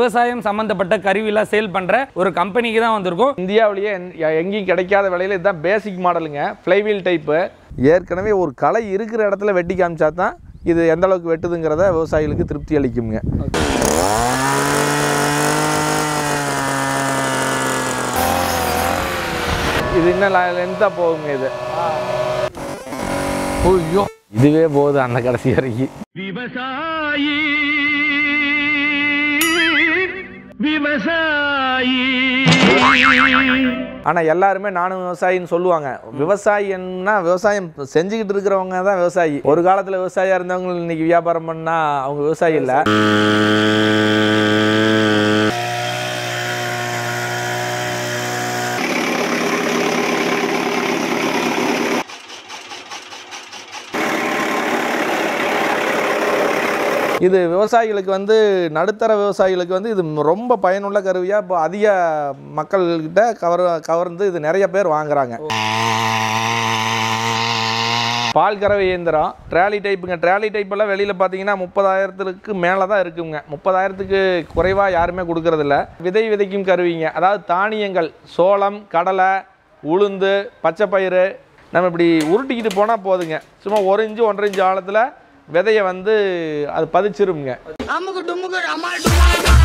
விவசாயம் சம்பந்தப்பட்ட கருவிலாம் சேல் பண்ற ஒரு கம்பெனிக்கு தான் வந்திருக்கோம் இந்தியாவிலேயே எந்- எங்கேயும் கிடைக்காத விலையில இதுதான் பேசிக் மாடலுங்க ஃப்ளைவீல் டைப்பு ஏற்கனவே ஒரு களை இருக்கிற இடத்துல வெட்டி காமிச்சா தான் இது எந்த அளவுக்கு வெட்டுதுங்கிறத விவசாயிகளுக்கு திருப்தி அளிக்குங்க இது இன்னும் லென்த்தாக போகுங்க இது ஐயோ இதுவே போகுது அந்த கடைசி வரைக்கும் விவசாயி விவசாயி ஆனால் எல்லாருமே நானும் விவசாயின்னு சொல்லுவாங்க விவசாயின்னா விவசாயம் செஞ்சுக்கிட்டு இருக்கிறவங்க தான் விவசாயி ஒரு காலத்தில் விவசாயியாக இருந்தவங்க இன்னைக்கு வியாபாரம் பண்ணால் அவங்க விவசாயி இல்லை இது விவசாயிகளுக்கு வந்து நடுத்தர விவசாயிகளுக்கு வந்து இது ரொம்ப பயனுள்ள கருவியாக இப்போ அதிக மக்கள்கிட்ட கவர் கவர்ந்து இது நிறைய பேர் வாங்குறாங்க பால் கறவை இயந்திரம் ட்ராலி டைப்புங்க ட்ராலி டைப்பெல்லாம் வெளியில் பார்த்தீங்கன்னா முப்பதாயிரத்துக்கு மேலே தான் இருக்குங்க முப்பதாயிரத்துக்கு குறைவாக யாருமே கொடுக்கறதில்ல விதை விதைக்கும் கருவிங்க அதாவது தானியங்கள் சோளம் கடலை உளுந்து பச்சைப்பயிறு நம்ம இப்படி உருட்டிக்கிட்டு போனால் போதுங்க சும்மா ஒரு இன்ச்சு ஒன்றரை இன்ச்சு ஆழத்தில் விதையை வந்து அது பதிச்சிருங்க அமுக்கு டுமுக்கு அம்மாள் டுமால்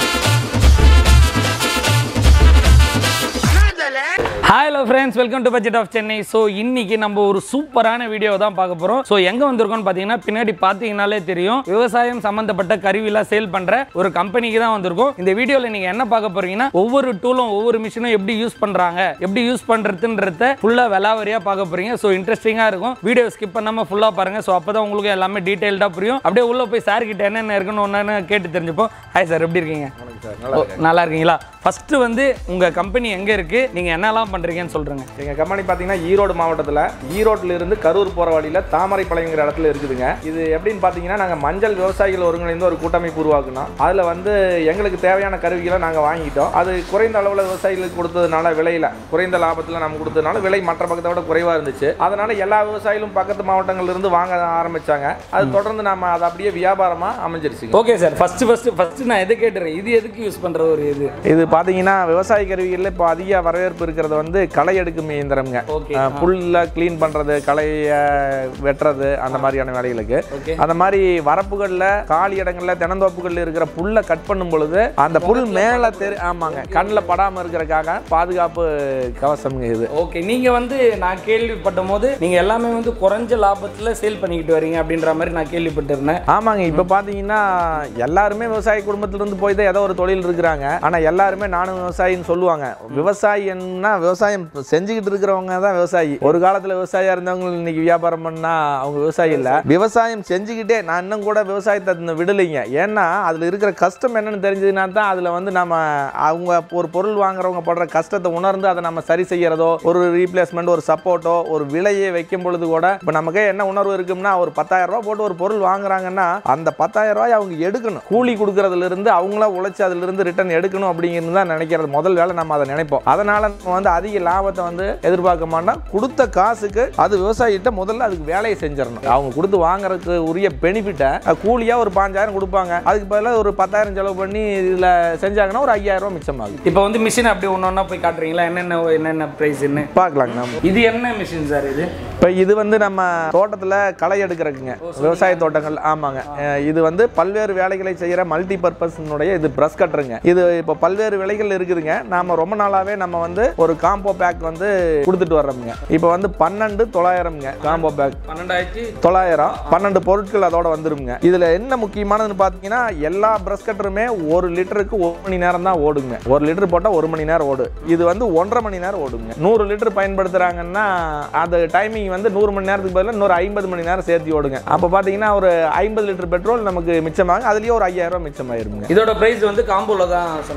hi hello friends welcome to budget of Chennai so இன்னைக்கு நம்ம ஒரு சூப்பரான வீடியோ தான் பார்க்க போகிறோம் ஸோ எங்கே வந்திருக்கோம்னு பார்த்தீங்கன்னா பின்னாடி பார்த்தீங்கனாலே தெரியும் விவசாயம் சம்மந்தப்பட்ட கருவிலாம் சேல் பண்ணுற ஒரு கம்பெனிக்கு தான் வந்திருக்கோம் இந்த வீடியோவில் நீங்கள் என்ன பார்க்க போறீங்கன்னா ஒவ்வொரு டூலும் ஒவ்வொரு மிஷினும் எப்படி யூஸ் பண்ணுறாங்க எப்படி யூஸ் பண்ணுறதுன்றத ஃபுல்லாக விலாவரியாக பார்க்க போறீங்க ஸோ இன்ட்ரெஸ்டிங்காக இருக்கும் வீடியோ ஸ்கிப் பண்ணாமல் ஃபுல்லாக பாருங்க ஸோ அப்போ தான் உங்களுக்கு எல்லாமே டீட்டெயில்டாக புரியும் அப்படியே உள்ளே போய் சார் கிட்ட என்னென்ன இருக்குன்னு ஒன்று கேட்டு தெரிஞ்சுப்போம் ஹாய் சார் எப்படி இருக்கீங்க ஓ, நல்லா இருக்கீங்களா ஃபர்ஸ்ட் வந்து உங்க கம்பெனி எங்க இருக்கு நீங்க என்னெல்லாம் பண்றீங்கன்னு சொல்றேங்க எங்கள் கம்பெனி பார்த்தீங்கன்னா ஈரோடு மாவட்டத்தில் ஈரோட்டில் இருந்து கரூர் போகிற வழியில் தாமரைப்பாளையங்கிற இடத்துல இருக்குதுங்க இது எப்படின்னு பார்த்தீங்கன்னா நாங்கள் மஞ்சள் விவசாயிகள் ஒருங்கிணைந்து ஒரு கூட்டமைப்பு உருவாக்குனோம் அதில் வந்து எங்களுக்கு தேவையான கருவிகளை நாங்கள் வாங்கிட்டோம் அது குறைந்த அளவில் விவசாயிகளுக்கு கொடுத்ததுனால விலையில் குறைந்த லாபத்தில் நம்ம கொடுத்ததுனால விலை மற்ற பக்கத்தை விட குறைவாக இருந்துச்சு அதனால் எல்லா விவசாயிகளும் பக்கத்து மாவட்டங்கள்ல இருந்து வாங்க ஆரம்பித்தாங்க அது தொடர்ந்து நம்ம அதை அப்படியே வியாபாரமாக அமைஞ்சிருச்சுங்க okay sir first first first நான் எதை கேட்டுறேன் இது எதுக்கு யூஸ் பண்ற ஒரு இது இது பார்த்தீங்கன்னா விவசாய கருவிகளில் இப்போ அதிக வரவேற்பு இருக்கிறது வந்து களை எடுக்கும் இயந்திரம்ங்க ஓகே அஹ் புல்ல க்ளீன் பண்ணுறது களையை வெட்டுறது அந்த மாதிரியான வேலைகளுக்கு ஓகே அந்த மாதிரி வரப்புகளில் காலி இடங்கள்ல தினந்தோப்புகளில் இருக்கிற புல்லை கட் பண்ணும் பொழுது அந்த புல் மேலே தெரி ஆமாங்க கண்ணில் படாமல் இருக்கிறதுக்காக பாதுகாப்பு கவசம்ங்க இது ஓகே நீங்க வந்து நான் கேள்விப்பட்ட போது நீங்க எல்லாமே வந்து குறைஞ்ச லாபத்துல சேல் பண்ணிக்கிட்டு வரீங்க அப்படின்ற மாதிரி நான் கேள்விப்பட்டிருந்தேன் ஆமாங்க இப்போ பார்த்தீங்கன்னா எல்லாருமே விவசாய குடும்பத்திலிருந்து போய் தான் ஏதோ ஒரு தொழில் இருக்கிறாங்க ஆனால் எல்லாருமே நானும் விவசாயின்னு சொல்லுவாங்க விவசாயின்னா விவசாயம் செஞ்சுக்கிட்டு இருக்கிறவங்க தான் விவசாயி ஒரு காலத்தில் விவசாயியாக இருந்தவங்க இன்னைக்கு வியாபாரம் பண்ணால் அவங்க விவசாயி இல்லை விவசாயம் செஞ்சுக்கிட்டே நான் இன்னும் கூட விவசாயத்தை இன்னும் விடலைங்க ஏன்னா அதில் இருக்கிற கஷ்டம் என்னன்னு தெரிஞ்சதுன்னா தான் அதில் வந்து நம்ம அவங்க ஒரு பொருள் வாங்குறவங்க படுற கஷ்டத்தை உணர்ந்து அதை நம்ம சரி செய்யறதோ ஒரு ரீப்ளேஸ்மெண்ட் ஒரு சப்போர்ட்டோ ஒரு விலையை வைக்கும் பொழுது கூட இப்போ நமக்கே என்ன உணர்வு இருக்கும்னா ஒரு பத்தாயிரம் ரூபாய் போட்டு ஒரு பொருள் வாங்குறாங்கன்னா அந்த பத்தாயிரம் ரூபாய் அவங்க எடுக்கணும் கூலி கொடுக்கறதுல இருந்து அவங்களா உழைச்சி அதுல இருந்து ரிட்டர்ன் எடுக்கணும் அப்படிங்கிறது தான் நினைக்கிறது முதல் வேலை நம்ம அதை நினைப்போம் அதனால நம்ம வந்து அதிக லாபத்தை வந்து எதிர்பார்க்க மாட்டோம் கொடுத்த காசுக்கு அது விவசாயிகிட்ட முதல்ல அதுக்கு வேலையை செஞ்சிடணும் அவங்க கொடுத்து வாங்குறதுக்கு உரிய பெனிஃபிட்டை கூலியா ஒரு பாஞ்சாயிரம் கொடுப்பாங்க அதுக்கு பதிலாக ஒரு பத்தாயிரம் செலவு பண்ணி இதுல செஞ்சாங்கன்னா ஒரு ஐயாயிரம் ரூபாய் மிச்சமாகும் இப்போ வந்து மிஷின் அப்படி ஒன்று ஒன்றா போய் காட்டுறீங்களா என்னென்ன என்னென்ன ப்ரைஸ்ன்னு பார்க்கலாங்க நம்ம இது என்ன மிஷின் சார் இது இப்போ இது வந்து நம்ம தோட்டத்தில் களை எடுக்கிறதுங்க விவசாய தோட்டங்கள் ஆமாங்க அஹ் இது வந்து பல்வேறு வேலைகளை செய்கிற மல்டி பர்பஸ்னுடைய இது ப்ரஷ் கட்டுருங்க இது இப்போ பல்வேறு விலைகள் இருக்குதுங்க நாம ரொம்ப நாளாகவே நம்ம வந்து ஒரு காம்போ பேக் வந்து கொடுத்துட்டு வர்றோமுங்க இப்போ வந்து பன்னெண்டு தொள்ளாயிரம்ங்க காம்போ பேக் பன்னெண்டாயிரத்தி தொள்ளாயிரம் பன்னெண்டு பொருட்கள் அதோட வந்துருங்க இதுல என்ன முக்கியமானதுன்னு பார்த்தீங்கன்னா எல்லா பிரஷ் கட்டருமே ஒரு லிட்டருக்கு ஒரு மணி நேரம் தான் ஓடுங்க ஒரு லிட்டர் போட்டால் ஒரு மணி நேரம் ஓடு இது வந்து ஒன்றரை மணி நேரம் ஓடுங்க நூறு லிட்டர் பயன்படுத்துறாங்கன்னா அது டைமிங் வந்து நூறு மணி நேரத்துக்கு பதிலாக இன்னொரு ஐம்பது மணி நேரம் சேர்த்து ஓடுங்க அப்போ பார்த்தீங்கன்னா ஒரு ஐம்பது லிட்டர் பெட்ரோல் நமக்கு மிச்சமாகும் அதுலயே ஒரு ஐயாயிரம் ரூபாய் மிச்சமாயிருங்க இதோட பிரைஸ் வந்து காம்போல தான் சொன்னீங்களா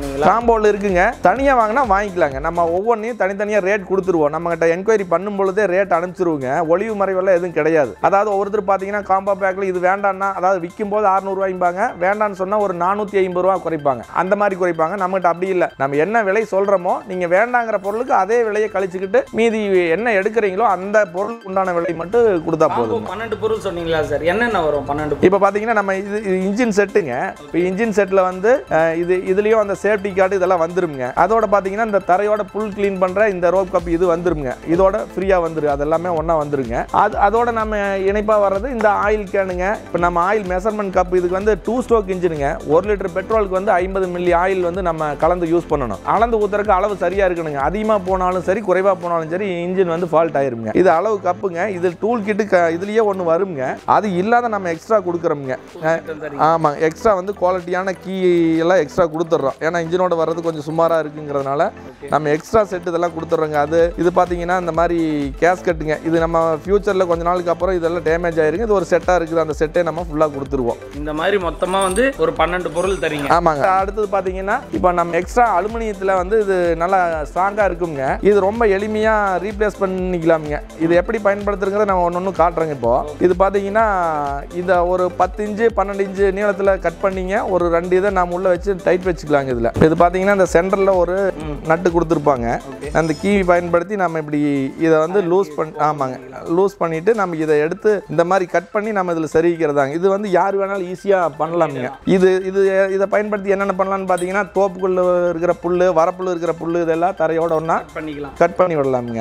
காம்போவில் இருக்குங்க தனியாக வாங்கினா வாங்கிக்கலாங்க நம்ம ஒவ்வொன்றையும் தனித்தனியாக ரேட் கொடுத்துருவோம் நம்மகிட்ட என்கொயரி பண்ணும் பொழுதே ரேட் அனுப்பிச்சிருவோங்க ஒளிவு மறைவெல்லாம் எதுவும் கிடையாது அதாவது ஒவ்வொருத்தர் பார்த்தீங்கன்னா காம்போ பேக்கில் இது வேண்டாம்னா அதாவது விற்கும் போது அறுநூறுவாய்ம்பாங்க வேண்டாம்னு சொன்னால் ஒரு நானூற்றி ஐம்பது ரூபா குறைப்பாங்க அந்த மாதிரி குறைப்பாங்க நம்மகிட்ட அப்படி இல்லை நம்ம என்ன விலை சொல்கிறோமோ நீங்கள் வேண்டாங்கிற பொருளுக்கு அதே விலையை கழிச்சுக்கிட்டு மீதி என்ன எடுக்கிறீங்களோ அந்த பொருளுக்கு உண்டான விலை மட்டும் கொடுத்தா காம்போ போதும் பன்னெண்டு பொருள் சொன்னீங்களா சார் என்னென்ன வரும் பன்னெண்டு இப்போ பார்த்தீங்கன்னா நம்ம இது இது இன்ஜின் செட்டுங்க இப்போ இன்ஜின் செட்டில் வந்து அஹ், இது இதுலேயும் அந்த சேஃப்டி கார்டு இதெல்லாம் வந்துருங்க அதோட பார்த்தீங்கன்னா இந்த தரையோட புல் க்ளீன் பண்ணுற இந்த ரோப் கப் இது வந்துருங்க இதோட ஃப்ரீயாக வந்துரு அது எல்லாமே ஒன்றா வந்துருங்க அது அதோட நம்ம இணைப்பாக வர்றது இந்த ஆயில் கேனுங்க இப்போ நம்ம ஆயில் மெஷர்மெண்ட் கப் இதுக்கு வந்து டூ ஸ்ட்ரோக் இன்ஜினுங்க ஒரு லிட்டர் பெட்ரோலுக்கு வந்து ஐம்பது மில்லி ஆயில் வந்து நம்ம கலந்து யூஸ் பண்ணணும் அளந்து ஊத்துறதுக்கு அளவு சரியாக இருக்கணுங்க அதிகமாக போனாலும் சரி குறைவாக போனாலும் சரி இன்ஜின் வந்து ஃபால்ட் ஆயிருங்க இது அளவு கப்புங்க இது டூல் கிட்டு க இதுலேயே ஒன்று வருங்க அது இல்லாத நம்ம எக்ஸ்ட்ரா கொடுக்குறோமுங்க ஆமாம் எக்ஸ்ட்ரா வந்து குவாலிட்டியான கீ எல்லாம் எக்ஸ்ட்ரா கொடுத்துட்றோம் ஏன்னா இன்ஜினோட வர்றது கொஞ்சம் சுமாராக இருக்குங்கிறதுனால நம்ம எக்ஸ்ட்ரா செட் இதெல்லாம் கொடுத்துட்றோங்க அது இது பார்த்தீங்கன்னா இந்த மாதிரி கேஸ்கட்டுங்க இது நம்ம ஃபியூச்சரில் கொஞ்ச நாளுக்கு அப்புறம் இதெல்லாம் டேமேஜ் ஆயிருங்க இது ஒரு செட்டாக இருக்குது அந்த செட்டே நம்ம ஃபுல்லாக கொடுத்துருவோம் இந்த மாதிரி மொத்தமா வந்து ஒரு பன்னெண்டு பொருள் தரீங்க ஆமாங்க அடுத்தது பார்த்தீங்கன்னா இப்போ நம்ம எக்ஸ்ட்ரா அலுமினியத்தில் வந்து இது நல்லா ஸ்ட்ராங்காக இருக்குங்க இது ரொம்ப எளிமையாக ரீப்ளேஸ் பண்ணிக்கலாமுங்க இது எப்படி பயன்படுத்துறங்கிறத நம்ம ஒன்று ஒன்று காட்டுறேங்க இப்போ இது பார்த்தீங்கன்னா இந்த ஒரு பத்து இன்ச்சு பன்னெண்டு இன்ச்சு நீளத்தில் கட் பண்ணிங்க ஒரு ரெண்டு இதை நாம் உள்ள வச்சு டைட் வச்சுக்கலாங்க இதில் இது பார்த்தீங்கன்னா இந்த சென்டரில் ஒரு நட்டு கொடுத்துருப்பாங்க அந்த கீ பயன்படுத்தி நம்ம இப்படி இதை வந்து லூஸ் பண்ணி ஆமாங்க லூஸ் பண்ணிட்டு நம்ம இதை எடுத்து இந்த மாதிரி கட் பண்ணி நம்ம இதில் சரிக்கிறதாங்க இது வந்து யார் வேணாலும் ஈஸியாக பண்ணலாமுங்க இது இது இதை பயன்படுத்தி என்னென்ன பண்ணலாம்னு பார்த்தீங்கன்னா தோப்புக்குள்ள இருக்கிற புல் வரப்புல இருக்கிற புல் இதெல்லாம் தரையோட ஒன்றா பண்ணிக்கலாம் கட் பண்ணி விடலாமுங்க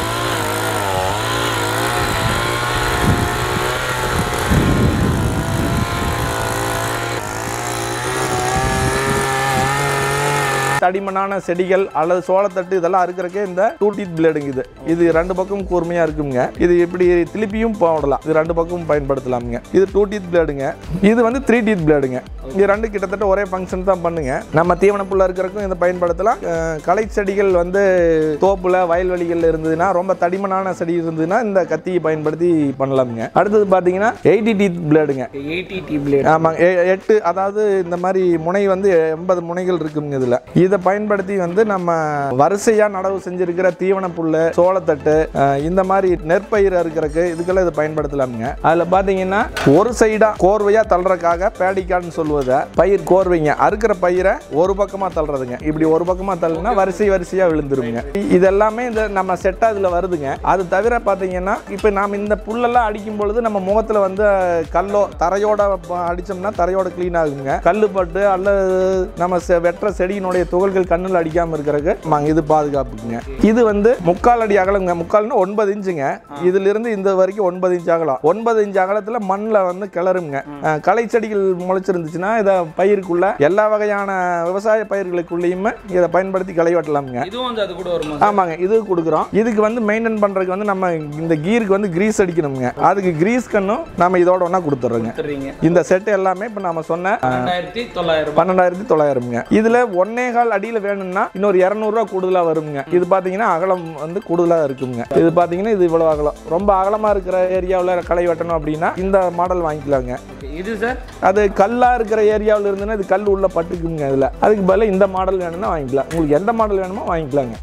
தடிமனான செடிகள் அல்லது சோளத்தட்டு இதெல்லாம் அறுக்கிறக்கே இந்த டூ டீத் பிளேடுங்க இது இது ரெண்டு பக்கம் கூர்மையாக இருக்குங்க இது இப்படி திருப்பியும் போடலாம் இது ரெண்டு பக்கமும் பயன்படுத்தலாமுங்க இது டூ டீத் பிளேடுங்க இது வந்து த்ரீ டீத் பிளேடுங்க இது ரெண்டு கிட்டத்தட்ட ஒரே ஃபங்க்ஷன் தான் பண்ணுங்க நம்ம தீவன புல்ல இருக்கிறக்கும் இதை பயன்படுத்தலாம் அஹ், களை செடிகள் வந்து தோப்புல வயல்வெளிகள் இருந்ததுன்னா ரொம்ப தடிமனான செடி இருந்ததுன்னா இந்த கத்தியை பயன்படுத்தி பண்ணலாமுங்க அடுத்தது பார்த்தீங்கன்னா எயிட்டி டீத் பிளேடுங்க எயிட்டி டி பிளேட் ஆமாங்க எ- எட்டு அதாவது இந்த மாதிரி முனை வந்து எண்பது முனைகள் இருக்குங்க இதுல இதை பயன்படுத்தி வந்து நம்ம வரிசையா நடவு செஞ்சிருக்கிற தீவன புல்லு சோளத்தட்டு அஹ், இந்த மாதிரி நெற்பயிர் அறுக்கிறதுக்கு இதுக்கெல்லாம் இதை பயன்படுத்தலாமுங்க அதுல பாத்தீங்கன்னா ஒரு சைடா கோர்வையா தள்ளுறதுக்காக பேடிக்கான்னு சொல்லுவத பயிர் கோர்வைங்க அறுக்கிற பயிரை ஒரு பக்கமா தள்ளுறதுங்க இப்படி ஒரு பக்கமா தள்ளுனா வரிசை வரிசையா விழுந்துருங்க இ- இது எல்லாமே இந்த நம்ம செட்டா இதுல வருதுங்க அது தவிர பாத்தீங்கன்னா இப்போ நாம் இந்த புல்லெல்லாம் அடிக்கும் பொழுது நம்ம முகத்துல வந்து அஹ், கல்லோ தரையோட ப- அடிச்சோம்னா தரையோட க்ளீன் ஆகுங்க கல்லு பட்டு அல்லது நம்ம செ- வெட்டுற செடியினுடைய துகள்கள் கண்ணில் அடிக்காம இருக்கிறதுக்கு ஆமாங்க, இது பாதுகாப்புக்குங்க இது வந்து முக்கால் அடி அகலங்க முக்கால்னா ஒன்பது இன்ச்சுங்க இதுல இருந்து இந்த வரைக்கும் ஒன்பது இன்ச் அகலம் ஒன்பது இன்ச் அகலத்துல மண்ணில் வந்து கிளறுங்க அஹ், களை செடிகள் முளைச்சிருந்துச்சுன்னா இதை பயிருக்குள்ள எல்லா வகையான விவசாய பயிர்களுக்குள்ளேயுமே இதை பயன்படுத்தி களை வெட்டலாமுங்க இதுவும் வந்து அது கூட வருமா ஆமாங்க இது கொடுக்குறோம் இதுக்கு வந்து மெயின்டைன் பண்றதுக்கு வந்து நம்ம இந்த கீருக்கு வந்து கிரீஸ் அடிக்கணுங்க அதுக்கு கிரீஸ் கண்ணும் நம்ம இதோட ஒன்றா கொடுத்துட்றோங்க தர்றீங்க இந்த செட் எல்லாமே இப்போ நம்ம சொன்ன ரெண்டாயிரத்தி தொள்ளாயிரம் ரூபாய் பன்னெண்டாயிரத்தி தொள்ளாயிரமுங்க இதுல ஒன்னே கால் அடியில் வேணும்னா இன்னொரு இரநூறுவா கூடுதலா வருங்க இது பாத்தீங்கன்னா அகலம் வந்து கூடுதலா இருக்குங்க இது பாத்தீங்கன்னா இது இவ்வளவு அகலம் ரொம்ப அகலமா இருக்கிற ஏரியாவில் களை வெட்டணும் அப்படின்னா இந்த மாடல் வாங்கிக்கலாங்க Okay, இது சார் அது கல்லா இருக்கிற ஏரியாவில் இருந்துன்னா இது கல் உள்ள பட்டுக்குங்க இதுல அதுக்கு பதிலா இந்த மாடல் வேணும்னா வாங்கிக்கலாம் உங்களுக்கு எந்த மாடல் வேணுமோ வாங்கிக்கலாங்க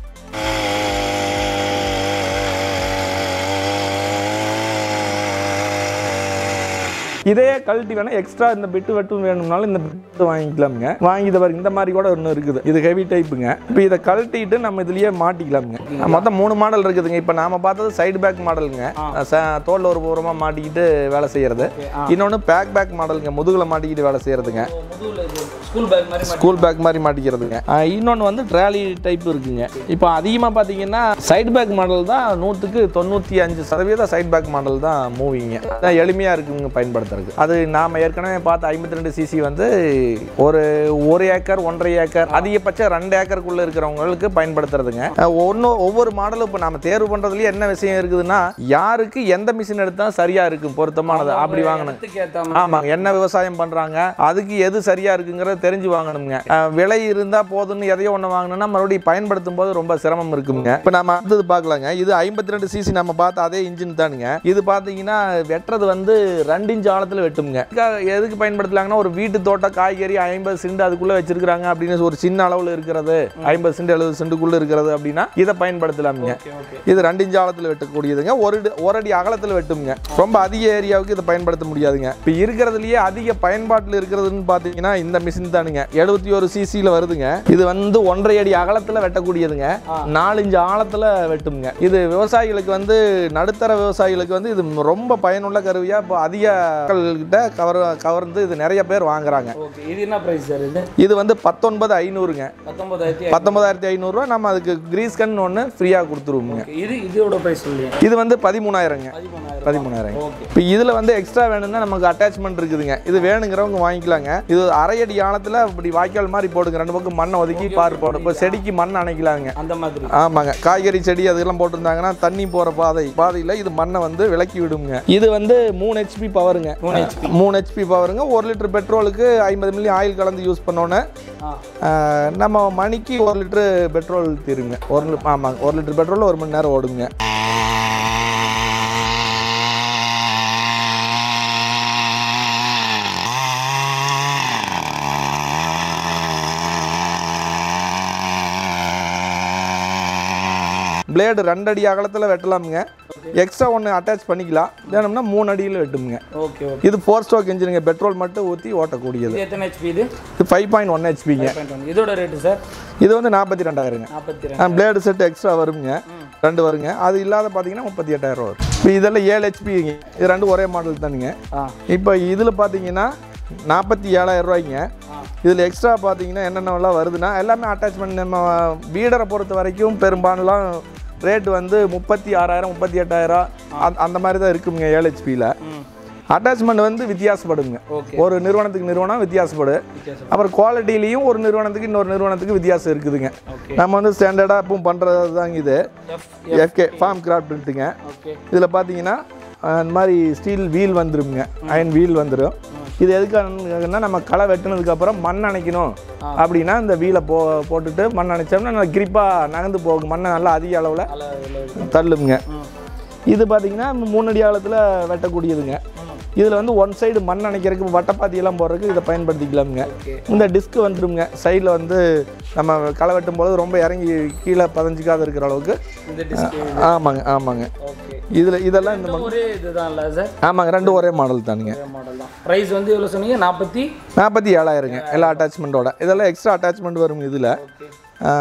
இதே கழட்டி வேணா எக்ஸ்ட்ரா இந்த பிட்டு வெட்டும் வேணும்னாலும் இந்த பிட்டு வாங்கிக்கலாமுங்க வாங்கி இதை பாருங்க இந்த மாதிரி கூட ஒன்று இருக்குது இது ஹெவி டைப்புங்க இப்போ இதை கழட்டிட்டு நம்ம இதுலயே மாட்டிக்கலாமுங்க மொத்தம் மூணு மாடல் இருக்குதுங்க இப்போ நாம பார்த்தது சைடு பேக் மாடலுங்க ச- தோல்ல ஒரு பூரமா மாட்டிக்கிட்டு வேலை செய்யறது இன்னொன்று பேக் பேக் மாடலுங்க முதுகுல மாட்டிக்கிட்டு வேலை செய்யறதுங்க முதுகுல இது ஸ்கூல் பேக் மாதிரி ஸ்கூல் பேக் மாதிரி மாட்டிக்கிறதுங்க இன்னொன்று வந்து ட்ராலி டைப் இருக்குங்க இப்போ அதிகமாக பார்த்தீங்கன்னா சைடு பேக் மாடல் தான் நூற்றுக்கு தொண்ணூற்றி அஞ்சு சதவீதம் சைடு பேக் மாடல் தான் மூவிங்க அதான் எளிமையாக இருக்குங்க பயன்படுத்துறதுக்கு அது நாம் ஏற்கனவே பார்த்த ஐம்பத்தி ரெண்டு சிசி வந்து ஒரு ஒரு ஏக்கர் ஒன்றரை ஏக்கர் அதிகபட்சம் ரெண்டு ஏக்கருக்குள்ளே இருக்கிறவங்களுக்கு பயன்படுத்துறதுங்க ஒன்று ஒவ்வொரு மாடலும் இப்போ நம்ம தேர்வு பண்ணுறதுலேயே என்ன விஷயம் இருக்குதுன்னா யாருக்கு எந்த மிஷின் எடுத்தால் சரியாக இருக்கும் பொருத்தமானது அப்படி வாங்கணும் இடத்துக்கு ஏத்த மாதிரி ஆமாங்க என்ன விவசாயம் பண்றாங்க அதுக்கு எது சரியா இருக்குங்கிறத தெரிஞ்சு வாங்கணுங்க அஹ், விலை இருந்தா போதும்னு எதையோ ஒன்று வாங்கணும்னா மறுபடியும் பயன்படுத்தும் போது ரொம்ப சிரமம் இருக்குங்க இப்போ நம்ம அடுத்தது பார்க்கலாங்க இது ஐம்பத்தி ரெண்டு சிசி நம்ம பார்த்த அதே இன்ஜின் தானுங்க இது பார்த்தீங்கன்னா வெட்டுறது வந்து ரெண்டு இன்ச் ஆழத்தில் வெட்டுங்க இதுக்காக எதுக்கு பயன்படுத்தலாங்கன்னா ஒரு வீட்டு தோட்டம் காய்கறி ஐம்பது சென்ட் அதுக்குள்ளே வச்சிருக்காங்க அப்படின்னு ஒரு சின்ன அளவில் இருக்கிறது ஐம்பது சென்ட் எழுபது சென்ட்டுக்குள்ளே இருக்கிறது அப்படின்னா இதை பயன்படுத்தலாமுங்க இது ரெண்டு இன்ச் ஆழத்தில் வெட்டக்கூடியதுங்க ஒரு அடி- ஒரு அடி அகலத்தில் வெட்டுங்க ரொம்ப அதிக ஏரியாவுக்கு இதை பயன்படுத்த முடியாதுங்க இப்போ இருக்கிறதுலயே அதிக பயன்பாட்டில் இருக்கிறதுன்னு பார்த்தீங்கன்னா இந்த மிஷின் தானுங்க எழுபத்தி ஒரு சிசியில் வருதுங்க இது வந்து ஒன்றரை அடி அகலத்தில் வெட்டக்கூடியதுங்க நாலு இன்ச் ஆழத்தில் வெட்டுங்க இது விவசாயிகளுக்கு வந்து நடுத்தர விவசாயிகளுக்கு வந்து இது ரொம்ப பயனுள்ள கருவியாக இப்போ அதிக மக்கள்கிட்ட கவர் கவர்ந்து இது நிறைய பேர் வாங்குறாங்க ஓகே இது என்ன ப்ரைஸ் சார் இது இது வந்து பத்தொன்பது ஐநூறுங்க பத்தொன்பதாயிரத்தி பத்தொன்பதாயிரத்தி ஐநூறுரூவா நம்ம அதுக்கு கிரீஸ் கன் ஒன்று ஃப்ரீயாக கொடுத்துருவோங்க இது இதோட ப்ரைஸ் சொல்லுங்க இது வந்து பதிமூணாயிரங்க பதிமூணாயிரம் பதிமூணாயிரம் ஓகே இப்போ இதில் வந்து எக்ஸ்ட்ரா வேணும்னா நமக்கு அட்டாச்மெண்ட் இருக்குதுங்க இது வேணுங்கிறவங்க வாங்கிக்கலாங்க இது அரை அடி ஆழத்தில் இப்படி வாய்க்கால் மாதிரி போடுங்க ரெண்டு பக்கம் மண்ணை ஒதுக்கி பார் போடும் இப்போ செடிக்கு மண் அணைக்கலாங்க அந்த மாதிரி ஆமாங்க காய்கறி செடி அதெல்லாம் போட்டிருந்தாங்கன்னா தண்ணி போகிற பாதை பாதையில் இது மண்ணை வந்து விலக்கி விடுங்க இது வந்து மூணு ஹெச்பி பவருங்க மூணு மூணு ஹெச்பி பவருங்க ஒரு லிட்டர் பெட்ரோலுக்கு ஐம்பது மில்லி ஆயில் கலந்து யூஸ் பண்ணோன்னே ஆ நம்ம மணிக்கு ஒரு லிட்டரு பெட்ரோல் தீருங்க ஒரு லி- ஆமாங்க ஒரு லிட்டர் பெட்ரோல் ஒரு மணி நேரம் ஓடுங்க பிளேடு ரெண்டு அடி அகலத்தில் வெட்டலாமுங்க எக்ஸ்ட்ரா ஒன்று அட்டாச் பண்ணிக்கலாம் வேணும்னா மூணு அடியில் வெட்டுமுங்க ஓகே ஓகே இது ஃபோர் ஸ்ட்ரோக் இன்ஜினுங்க பெட்ரோல் மட்டும் ஊற்றி ஓட்டக்கூடியது இது எத்தனை ஹெச்பி இது இது ஃபைவ் பாயிண்ட் ஒன் ஹெச்பிங்க இதோட ரேட்டு சார் இது வந்து நாற்பத்தி ரெண்டாயிரங்க நாற்பத்தி ரெண்டு பிளேடு செட் எக்ஸ்ட்ரா வருங்க ரெண்டு வருங்க அது இல்லாத பார்த்தீங்கன்னா முப்பத்தி எட்டாயிரம் வரும் இப்போ இதெல்லாம் ஏழு ஹெச்பிங்க இது ரெண்டும் ஒரே மாடல் தானுங்க ஆ இப்போ இதில் பார்த்தீங்கன்னா நாற்பத்தி ஏழாயிரம் ரூபாய்ங்க இதில் எக்ஸ்ட்ரா பார்த்தீங்கன்னா என்னென்னலாம் வருதுன்னா எல்லாமே அட்டாச்மெண்ட் நம்ம வீடரை பொறுத்த வரைக்கும் பெரும்பாலும் ரேட் வந்து முப்பத்தி ஆறாயிரம் முப்பத்தி எட்டாயிரம் அந்த- அந்த மாதிரி தான் இருக்குங்க ஏழு ஹெச்பியில் ம் அட்டாச்மெண்ட் வந்து வித்தியாசப்படுங்க ஓகே ஒரு நிறுவனத்துக்கு நிறுவனம் வித்தியாசப்படும் வித்தியாசம் அப்புறம் குவாலிட்டிலையும் ஒரு நிறுவனத்துக்கு இன்னொரு நிறுவனத்துக்கு வித்தியாசம் இருக்குதுங்க ஓகே நம்ம வந்து ஸ்டாண்டர்டாக இப்போ பண்ணுறது தாங்க இது எஃப் எஃப்கே ஃபார்ம் கிராஃப்ட்டுங்க ஓகே இதில் பார்த்தீங்கன்னா அஹ், இந்த மாதிரி ஸ்டீல் வீல் வந்துருங்க அயன் வீல் வந்துடும் இது எதுக்காகன்னா நம்ம களை வெட்டினதுக்கப்புறம் மண் அணைக்கணும் அப்படின்னா இந்த வீலை போ போட்டுட்டு மண் அணைச்சோம்னா நல்லா கிரிப்பாக நகர்ந்து போகும் மண்ணை நல்லா அதிக அளவில் அளவில் தள்ளுங்க ம் இது பார்த்தீங்கன்னா மூணு அடி ஆழத்தில் வெட்டக்கூடியதுங்க இதில் வந்து ஒன் சைடு மண் அணைக்கிறதுக்கு வட்டப்பாத்தி எல்லாம் போடுறதுக்கு இதை பயன்படுத்திக்கலாமுங்க ஓகே இந்த டிஸ்க் வந்துருங்க சைடில் வந்து நம்ம களை வெட்டும் போது ரொம்ப இறங்கி கீழே பதஞ்சிக்காத இருக்கிற அளவுக்கு இந்த டிஸ்க் ஆமாங்க ஆமாங்க ஓகே இதில் இதெல்லாம் இந்த ரெண்டும் ஒரே இதுதான் இல்லை சார் ஆமாங்க ரெண்டும் ஒரே மாடல் தானுங்க ஒரே மாடல் தான் ப்ரைஸ் வந்து எவ்வளோ சொன்னீங்க நாற்பத்தி நாற்பத்தி ஏழாயிரங்க எல்லா அட்டாச்மெண்ட்டோட இதெல்லாம் எக்ஸ்ட்ரா அட்டாச்மெண்ட் வரும் இதில் ஓகே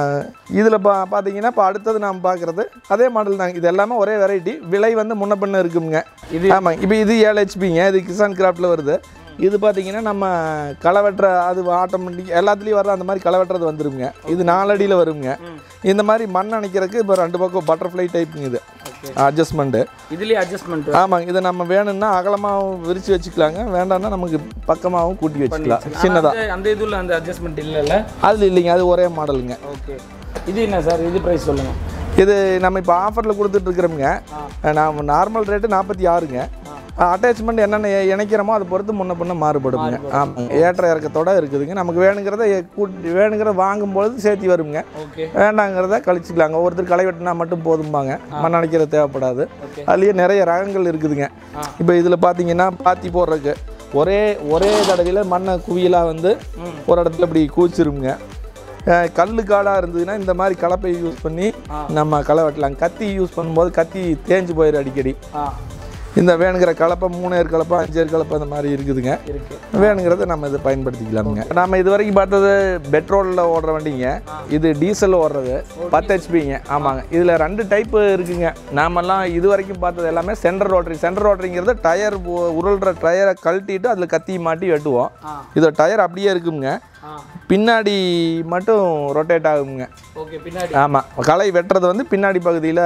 இதில் பா பார்த்தீங்கன்னா இப்போ அடுத்தது நாம் பார்க்குறது அதே மாடல் தாங்க இது எல்லாமே ஒரே வெரைட்டி விலை வந்து முன்ன பின்ன இருக்குங்க இது ஆமாங்க இப்போ இது ஏழு ஹெச்பிங்க இது கிசான் கிராஃப்டில் வருது இது பார்த்தீங்கன்னா நம்ம களை வெட்டுற அது ஆட்டோமேட்டிக் எல்லாத்துலேயும் வர அந்த மாதிரி களை வெட்டுறது வந்துருங்க இது நாலடியில் வருங்க இந்த மாதிரி மண் அணைக்கிறதுக்கு இப்போ ரெண்டு பக்கம் பட்டர்ஃப்ளை டைப்புங்க இது ஓகே அட்ஜஸ்ட்மெண்ட்டு இதுலேயே அட்ஜஸ்ட்மெண்ட் ஆமாங்க இதை நம்ம வேணும்னா அகலமாகவும் விரித்து வச்சுக்கலாங்க வேண்டாம்னா நமக்கு பக்கமாகவும் கூட்டி வச்சுக்கலாம் சின்னதாக அந்த இதுல அந்த அட்ஜஸ்ட்மெண்ட் இல்லைல்ல அதில் இல்லைங்க அது ஒரே மாடலுங்க ஓகே இது என்ன சார் இது ப்ரைஸ் சொல்லுங்க இது நம்ம இப்போ ஆஃபரில் கொடுத்துட்ருக்குறோமுங்க நான் நார்மல் ரேட்டு நாற்பத்தி ஆறுங்க அட்டாச்மெண்ட் என்னென்ன இ- இணைக்கிறோமோ அதை பொறுத்து முன்ன பின்ன மாறுபடுங்க ஆமாங்க ஏற்ற இறக்கத்தோட இருக்குதுங்க நமக்கு வேணுங்கிறத எ- கூட்டி வேணுங்கிறத வாங்கும்பொழுது சேர்த்தி வருங்க ஓகே வேண்டாங்கிறத கழிச்சிக்கலாங்க ஒருத்தர் களை வெட்டினா மட்டும் போதும்பாங்க மண் அணைக்கிறது தேவைப்படாது ஓகே அதுலேயே நிறைய ரகங்கள் இருக்குதுங்க ஆ. இப்போ இதில் பார்த்தீங்கன்னா பாத்தி போடுறதுக்கு ஒரே ஒரே தடவையில் மண்ணை குவியலாக வந்து ஒரு இடத்துல இப்படி கூச்சிருங்க அஹ் கல்லு காடாக இருந்ததுன்னா இந்த மாதிரி கலப்பை யூஸ் பண்ணி நம்ம களை வெட்டலாம் கத்தி யூஸ் பண்ணும்போது கத்தி தேஞ்சு போயிடும் அடிக்கடி ஆ இந்த வேணுங்கிற கலப்பை மூணேர் கலப்பை அஞ்சேர் கலப்பை இந்த மாதிரி இருக்குதுங்க இருக்கு வேணுங்கிறத நம்ம இதை பயன்படுத்திக்கலாமுங்க நம்ம இது வரைக்கும் பார்த்தது பெட்ரோலில் ஓடுற வண்டிங்க இது டீசல் ஓடுறது பத்து ஹெச்பிங்க ஆமாங்க இதில் ரெண்டு டைப்பு இருக்குங்க நாமெல்லாம் இது வரைக்கும் பார்த்தது எல்லாமே சென்டர் ரோட்டரி சென்டர் ரோட்டரிங்கிறது டயர் உருள்ற டயரை கழட்டிட்டு அதில் கத்தி மாட்டி வெட்டுவோம் ஆ இது டயர் அப்படியே இருக்குங்க ஆ பின்னாடி மட்டும் ரொட்டேட் ஆகுங்க ஓகே பின்னாடி ஆமாம் களை வெட்டுறது வந்து பின்னாடி பகுதியில்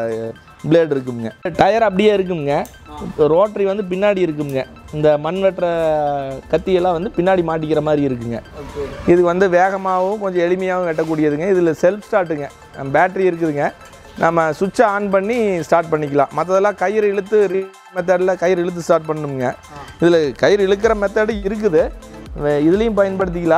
பிளேடு இருக்குங்க டயர் அப்படியே இருக்குங்க ரோட்டரி வந்து பின்னாடி இருக்குங்க இந்த மண் வெட்டுற கத்தியெல்லாம் வந்து பின்னாடி மாட்டிக்கிற மாதிரி இருக்குங்க ஓகே இது வந்து வேகமாகவும் கொஞ்சம் எளிமையாகவும் வெட்டக்கூடியதுங்க இதில் செல்ஃப் ஸ்டார்ட்டுங்க பேட்டரி இருக்குதுங்க நம்ம சுவிட்சை ஆன் பண்ணி ஸ்டார்ட் பண்ணிக்கலாம் மற்றதெல்லாம் கயிறு இழுத்து மெத்தடில் கயிறு இழுத்து ஸ்டார்ட் பண்ணணுங்க இதில் கயிறு இழுக்கிற மெத்தடு இருக்குது வே- இதுலேயும் பயன்படுத்திக்கலாம்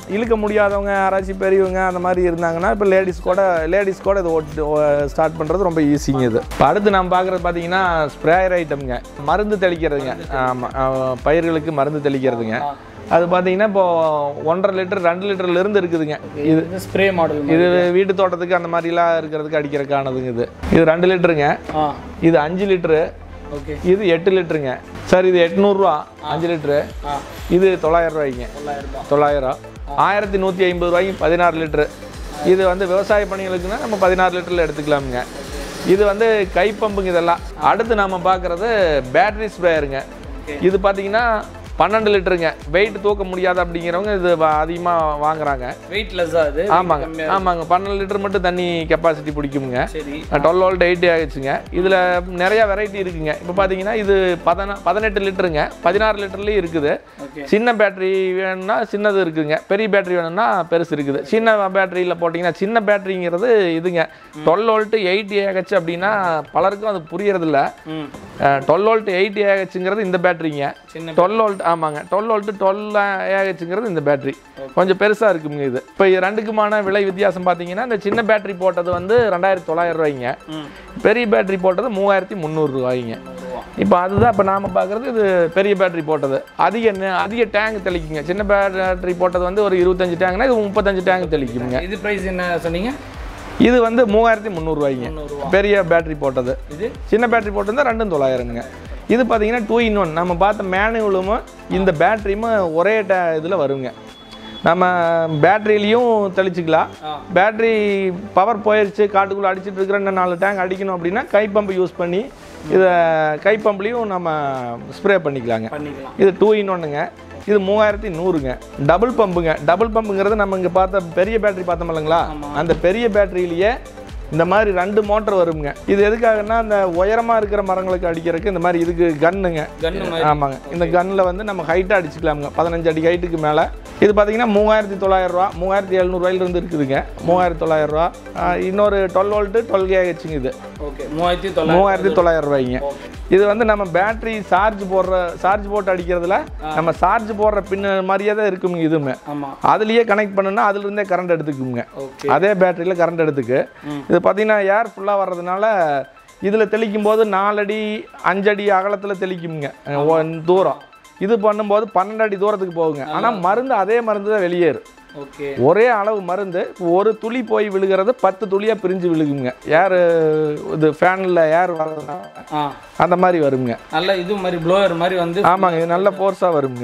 இழுக்க முடியாதவங்க யாராச்சும் பெரியவங்க அந்த மாதிரி இருந்தாங்கன்னா இப்போ லேடிஸ் கூட லேடிஸ் கூட இது ஓட்டு ஸ்டார்ட் பண்ணுறது ரொம்ப ஈஸிங்க இது இப்போ அடுத்து நம்ம பார்க்குறது பார்த்தீங்கன்னா ஸ்ப்ரேயர் ஐட்டம்ங்க மருந்து தெளிக்கிறதுங்க ஆமாம் பயிர்களுக்கு மருந்து தெளிக்கிறதுங்க அது பார்த்தீங்கன்னா இப்போ ஒன்றரை லிட்டர் ரெண்டு லிட்டர்ல இருந்து இருக்குதுங்க இது இது ஸ்ப்ரே மாடல் இது வீட்டு தோட்டத்துக்கு அந்த மாதிரிலாம் இருக்கிறதுக்கு அடிக்கிறதுக்கானதுங்க இது இது ரெண்டு லிட்டருங்க ஆ இது அஞ்சு லிட்டரு ஓகே இது எட்டு லிட்டருங்க சார் இது எட்நூறுரூவா அஞ்சு லிட்டரு ஆ இது தொள்ளாயிரம் ரூபாய்ங்க தொள்ளாயிரம் ரூபாய் தொள்ளாயிரம் ஆயிரத்தி நூற்றி ஐம்பது ரூபாய்க்கு பதினாறு லிட்டரு இது வந்து விவசாய பணிகளுக்குன்னா நம்ம பதினாறு லிட்டரில் எடுத்துக்கலாமுங்க இது வந்து கைப்பம்புங்க இதெல்லாம் அடுத்து நாம பார்க்குறது பேட்டரி ஸ்ப்ரேயருங்க இது பார்த்தீங்கன்னா பன்னெண்டு லிட்டருங்க வெயிட் தூக்க முடியாது அப்படிங்கிறவங்க இது அதிகமாக வாங்குறாங்க வெயிட்லெஸ்ஸா அது ஆமாங்க ஆமாங்க பன்னெண்டு லிட்டர் மட்டும் தண்ணி கெப்பாசிட்டி பிடிக்குமுங்க சரி டுவெல் வோல்ட் எயிட்டி ஆகிடுச்சுங்க இதில் நிறையா வெரைட்டி இருக்குங்க இப்போ பார்த்தீங்கன்னா இது பதினா பதினெட்டு லிட்டருங்க பதினாறு லிட்டர்லேயும் இருக்குது ஓகே சின்ன பேட்டரி வேணும்னா சின்னது இருக்குதுங்க பெரிய பேட்டரி வேணும்னா பெருசு இருக்குது சின்ன பேட்டரியில் போட்டிங்கன்னா சின்ன பேட்டரிங்கிறது இதுங்க டுவெல் வோல்ட்டு எயிட்டி ஏஹெச் அப்படின்னா பலருக்கும் அது புரியறதில்ல ம் டுவெல் வோல்ட் எயிட்டி ஏஹெச்ங்கிறது இந்த பேட்டரிங்க சின்ன டுவெல் வோல்ட் ஆமாங்க டுவெல் வோல்ட்டு டுவெல் ஏஹெச்ங்கிறது இந்த பேட்டரி கொஞ்சம் பெருசாக இருக்குங்க இது இப்போ இது ரெண்டுக்குமான விலை வித்தியாசம் பார்த்தீங்கன்னா இந்த சின்ன பேட்டரி போட்டது வந்து ரெண்டாயிரத்தி தொள்ளாயிரம் ரூபாய்ங்க ம் பெரிய பேட்டரி போட்டது மூவாயிரத்தி முந்நூறு ரூபாய்ங்க இப்போ அதுதான் இப்போ நாம பார்க்குறது இது பெரிய பேட்டரி போட்டது அதிக நெ- அதிக டேங்க் தெளிக்குங்க சின்ன பேட்டரி போட்டது வந்து ஒரு இருபத்தஞ்சு டேங்க்னா இது முப்பத்தஞ்சு டேங்க் தெளிக்குங்க இது பிரைஸ் என்ன சொன்னீங்க இது வந்து மூவாயிரத்தி முந்நூறுவாய்ங்க முந்நூறுவா. பெரிய பேட்டரி போட்டது இது சின்ன பேட்டரி போட்டிருந்தா ரெண்டும் தொள்ளாயிரங்க இது பார்த்தீங்கன்னா டூ இன் ஒன் நம்ம பார்த்த மேனுவலும் இந்த பேட்டரியும் ஒரே இதில் வருங்க நம்ம பேட்டரியிலையும் தெளிச்சுக்கலாம் ஆ. பேட்டரி பவர் போயிடுச்சு காட்டுக்குள்ளே அடிச்சிட்டு இருக்கிற இன்னும் நாலு டேங்க் அடிக்கணும் அப்படின்னா கை பம்பு யூஸ் பண்ணி இதை கை பம்ப்லேயும் நம்ம ஸ்ப்ரே பண்ணிக்கலாங்க பண்ணிக்கலாம் இது டூ இன் ஒன்னுங்க இது மூவாயிரத்தி நூறுங்க டபுள் பம்புங்க டபுள் பம்புங்கிறது நம்ம இங்கே பார்த்த பெரிய பேட்டரி பார்த்தோம் இல்லைங்களா அந்த பெரிய பேட்டரியிலேயே இந்த மாதிரி ரெண்டு மோட்டர் வருங்க இது எதுக்காகன்னா அந்த உயரமாக இருக்கிற மரங்களுக்கு அடிக்கிறதுக்கு இந்த மாதிரி இதுக்கு கன்னுங்க கன்னு மாதிரி ஆமாங்க இந்த கன்னில் வந்து நம்ம ஹைட்டாக அடிச்சுக்கலாமுங்க பதினஞ்சு அடி ஹைட்டுக்கு மேலே இது பார்த்தீங்கன்னா மூவாயிரத்தி தொள்ளாயிரரூவா மூவாயிரத்தி எழுநூறுவாயிலிருந்து இருக்குதுங்க மூவாயிரத்தி தொள்ளாயிரரூவா இன்னொரு டுவெல் வோல்ட்டு டுவெல் கேஹெச்சுங்க இது ஓகே மூவாயிரத்தி தொள்ளாயிரம் மூவாயிரத்தி தொள்ளாயிரம் ரூபாய்ங்க இது வந்து நம்ம பேட்டரி சார்ஜ் போடுற சார்ஜ் போட்டு அடிக்கிறதுல நம்ம சார்ஜ் போடுற பின்ன மாதிரியே தான் இருக்குங்க இதுவுமே ஆமாம் அதுலயே கனெக்ட் பண்ணுனா அதுல இருந்தே கரண்ட் எடுத்துக்குங்க ஓகே அதே பேட்டரியில் கரண்ட் எடுத்துக்கு ம். இது பார்த்தீங்கன்னா ஏர் ஃபுல்லாக வர்றதுனால இதில் தெளிக்கும் போது நாலடி அஞ்சடி அகலத்தில் தெளிக்குங்க அஹ் ஒ- தூரம் இது பண்ணும்போது பன்னெண்டு அடி தூரத்துக்கு போகுங்க ஆனால் மருந்து அதே மருந்து தான் வெளியேறும் ஓகே ஒரே அளவு மருந்து ஒரு துளி போய் விழுகிறது பத்து துளியாக பிரிஞ்சு விழுகுங்க ஏர் இது ஃபேனில் ஏர் வர்றதுனால ஆ அந்த மாதிரி வருங்க நல்ல இது மாதிரி ப்ளோயர் மாதிரி வந்து ஆமாங்க இது நல்ல ஃபோர்ஸாக வருங்க